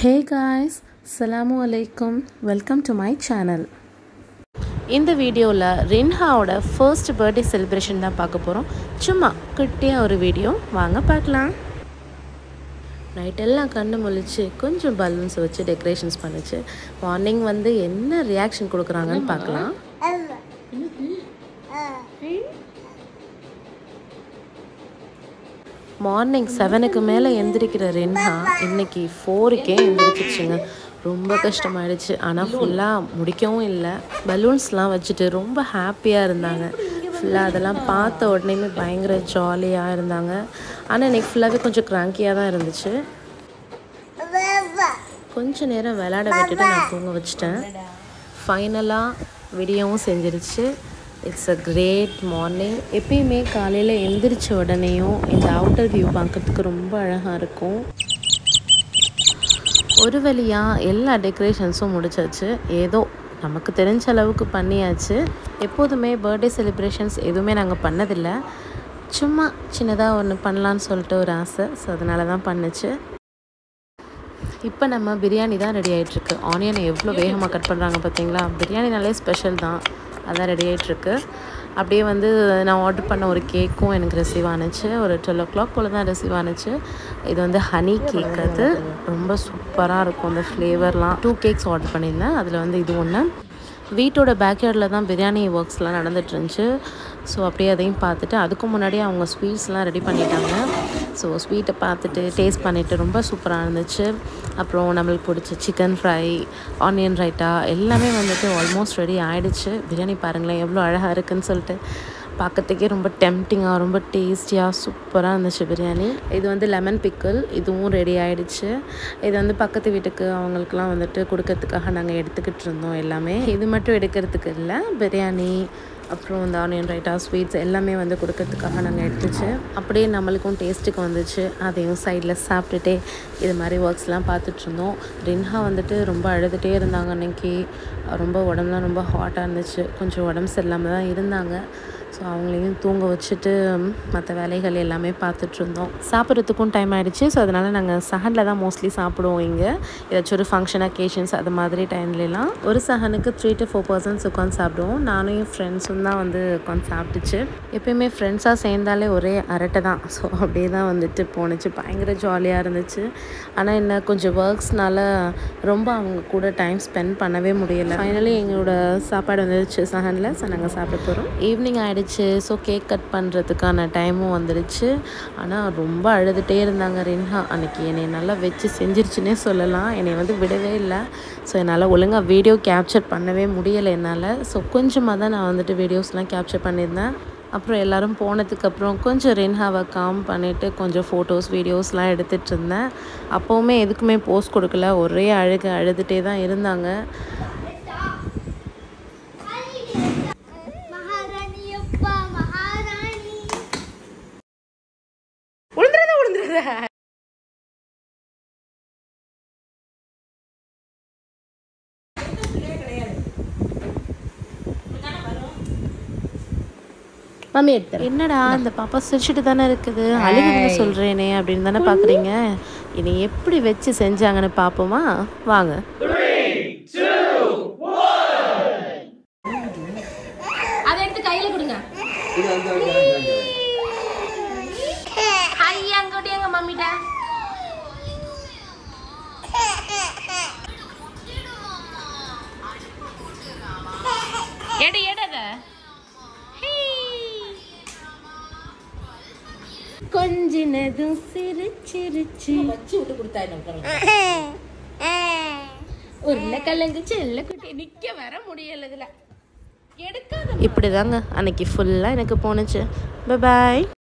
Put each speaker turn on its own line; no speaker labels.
hey guys அஸ்ஸலாமு அலைக்கும் welcome to my channel இந்த வீடியோவில் ரின்ஹாவோட ஃபர்ஸ்ட் பர்த்டே செலிப்ரேஷன் தான் பார்க்க போகிறோம் சும்மா குட்டியாக ஒரு வீடியோ வாங்க பார்க்கலாம் நைட்டெல்லாம் கண்ணு முழிச்சு கொஞ்சம் பலூன்ஸ் வச்சு டெக்கரேஷன்ஸ் பண்ணுச்சு மார்னிங் வந்து என்ன ரியாக்ஷன் கொடுக்குறாங்கன்னு பார்க்கலாம் மார்னிங் செவனுக்கு மேலே எந்திரிக்கிற ரென்ஹா இன்னைக்கு ஃபோருக்கே எந்திரிச்சிச்சுங்க ரொம்ப கஷ்டமாயிடுச்சு ஆனால் ஃபுல்லாக முடிக்கவும் இல்லை பலூன்ஸ்லாம் வச்சுட்டு ரொம்ப ஹாப்பியாக இருந்தாங்க ஃபுல்லாக அதெல்லாம் பார்த்த உடனேமே பயங்கர ஜாலியாக இருந்தாங்க ஆனால் இன்னைக்கு ஃபுல்லாகவே கொஞ்சம் க்ராங்கியாக தான் இருந்துச்சு கொஞ்ச நேரம் விளையாட விட்டுட்டு நான் தூங்க வச்சிட்டேன் ஃபைனலாக விடியவும் செஞ்சிருச்சு இட்ஸ் அ கிரேட் மார்னிங் எப்பயுமே காலையில் எந்திரிச்ச உடனேயும் இந்த அவுட்டர் வியூ பார்க்கறதுக்கு ரொம்ப அழகாக இருக்கும் ஒரு வழியாக எல்லா டெக்கரேஷன்ஸும் முடிச்சாச்சு ஏதோ நமக்கு தெரிஞ்ச அளவுக்கு பண்ணியாச்சு எப்போதுமே பர்த்டே செலிப்ரேஷன்ஸ் எதுவுமே நாங்கள் பண்ணதில்லை சும்மா சின்னதாக ஒன்று பண்ணலான்னு சொல்லிட்டு ஒரு ஆசை ஸோ அதனால தான் பண்ணுச்சு இப்போ நம்ம பிரியாணி தான் ரெடி ஆகிட்டுருக்கு ஆனியனை எவ்வளோ வேகமாக கட் பண்ணுறாங்க பார்த்தீங்களா பிரியாணினாலே ஸ்பெஷல் தான் அதான் ரெடி ஆகிட்டுருக்கு அப்படியே வந்து நான் ஆர்டர் பண்ண ஒரு கேக்கும் எனக்கு ரிசீவ் ஆனுச்சு ஒரு டுவெல் ஓ கிளாக் போல் தான் ரிசீவ் ஆனுச்சு இது வந்து ஹனி கேக் அது ரொம்ப சூப்பராக இருக்கும் அந்த ஃப்ளேவர்லாம் டூ கேக்ஸ் ஆர்டர் பண்ணியிருந்தேன் அதில் வந்து இது ஒன்று வீட்டோட பேக்யார்டில் தான் பிரியாணி ஒர்க்ஸ்லாம் நடந்துட்டு இருந்துச்சு ஸோ அப்படியே அதையும் பார்த்துட்டு அதுக்கு முன்னாடியே அவங்க ஸ்வீட்ஸ்லாம் ரெடி பண்ணிட்டாங்க ஸோ ஸ்வீட்டை பார்த்துட்டு டேஸ்ட் பண்ணிவிட்டு ரொம்ப சூப்பராக இருந்துச்சு அப்புறம் நம்மளுக்கு பிடிச்ச சிக்கன் ஃப்ரை ஆனியன் ரைட்டா எல்லாமே வந்துட்டு ஆல்மோஸ்ட் ரெடி ஆகிடுச்சு பிரியாணி பாருங்களேன் எவ்வளோ அழகாக இருக்குன்னு சொல்லிட்டு பார்க்கறதுக்கே ரொம்ப டெம்டிங்காக ரொம்ப டேஸ்டியாக சூப்பராக இருந்துச்சு பிரியாணி இது வந்து லெமன் பிக்கிள் இதுவும் ரெடி ஆகிடுச்சு இது வந்து பக்கத்து வீட்டுக்கு அவங்களுக்குலாம் வந்துட்டு கொடுக்கறதுக்காக நாங்கள் எடுத்துக்கிட்டு இருந்தோம் எல்லாமே இது மட்டும் எடுக்கிறதுக்கு இல்லை பிரியாணி அப்புறம் இந்த ஆனியன் ரைட்டா ஸ்வீட்ஸ் எல்லாமே வந்து கொடுக்கறதுக்காக நாங்கள் எடுத்துச்சு அப்படியே நம்மளுக்கும் டேஸ்ட்டுக்கு வந்துச்சு அதையும் சைடில் சாப்பிட்டுட்டே இது மாதிரி ஒர்க்ஸ்லாம் பார்த்துட்ருந்தோம் ரின்ஹா வந்துட்டு ரொம்ப அழுதுகிட்டே இருந்தாங்க அன்னைக்கு ரொம்ப உடம்புலாம் ரொம்ப ஹாட்டாக இருந்துச்சு கொஞ்சம் உடம்பு சரியில்லாமல் தான் இருந்தாங்க ஸோ அவங்களையும் தூங்க வச்சுட்டு மற்ற வேலைகள் எல்லாமே பார்த்துட்ருந்தோம் சாப்பிட்றதுக்கும் டைம் ஆகிடுச்சு ஸோ அதனால் நாங்கள் சஹனில் தான் மோஸ்ட்லி சாப்பிடுவோம் இங்கே ஏதாச்சும் ஒரு ஃபங்க்ஷன் அக்கேஷன்ஸ் அது மாதிரி டைம்லலாம் ஒரு சஹனுக்கு த்ரீ டு ஃபோர் பர்சன்ஸ் உட்காந்து சாப்பிடுவோம் நானும் என் ஃப்ரெண்ட்ஸும் தான் வந்து உட்காந்து சாப்பிட்டுச்சு எப்பயுமே ஃப்ரெண்ட்ஸாக சேர்ந்தாலே ஒரே அரட்டை தான் ஸோ அப்படியே தான் வந்துட்டு போணுச்சு பயங்கர ஜாலியாக இருந்துச்சு ஆனால் என்ன கொஞ்சம் ஒர்க்ஸ்னால ரொம்ப அவங்க கூட டைம் ஸ்பெண்ட் பண்ணவே முடியலை ஃபைனலி எங்களோட சாப்பாடு வந்துருச்சு சஹனில் ஸோ நாங்கள் சாப்பிட போகிறோம் ஈவினிங் ஆகிடுச்சு ஸோ கேக் கட் பண்ணுறதுக்கான டைமும் வந்துடுச்சு ஆனால் ரொம்ப அழுதுகிட்டே இருந்தாங்க ரின்ஹா அன்றைக்கி என்னை நல்லா வச்சு செஞ்சிருச்சுன்னே சொல்லலாம் என்னை வந்து விடவே இல்லை ஸோ என்னால் ஒழுங்காக வீடியோ கேப்சர் பண்ணவே முடியலை என்னால் ஸோ கொஞ்சமாக தான் நான் வந்துட்டு வீடியோஸ்லாம் கேப்சர் பண்ணியிருந்தேன் அப்புறம் எல்லோரும் போனதுக்கப்புறம் கொஞ்சம் ரென்ஹாவை காம் பண்ணிவிட்டு கொஞ்சம் ஃபோட்டோஸ் வீடியோஸ்லாம் எடுத்துகிட்டு இருந்தேன் அப்போவுமே எதுக்குமே போஸ்ட் கொடுக்கல ஒரே அழுக அழுதுகிட்டே தான் இருந்தாங்க
மகாராணி அப்பா மகாராணி
உளுந்துறத உளுந்துறத
மம்மி எடுத்துறேன்
என்னடா இந்த பாப்பா சிரிச்சுட்டு தானே இருக்குது அழுகுதுன்னு சொல்கிறேனே அப்படின்னு தானே பார்க்குறீங்க இனி எப்படி வச்சு செஞ்சாங்கன்னு பார்ப்போமா வாங்க
அதை எடுத்து கையில கொடுங்க ஐயா அங்கோட்டி எங்க மம்மிட்ட எடு எடத
கொஞ்சினதும் சிரிச்சிருச்சு
வச்சு விட்டு கொடுத்தா உருளைக்கிழங்கு செல்ல குட்டி நிக்க வர முடியல இதுல எடுக்காத
இப்படி தாங்க அன்னைக்கு ஃபுல்லாக எனக்கு போணுச்சு பாய்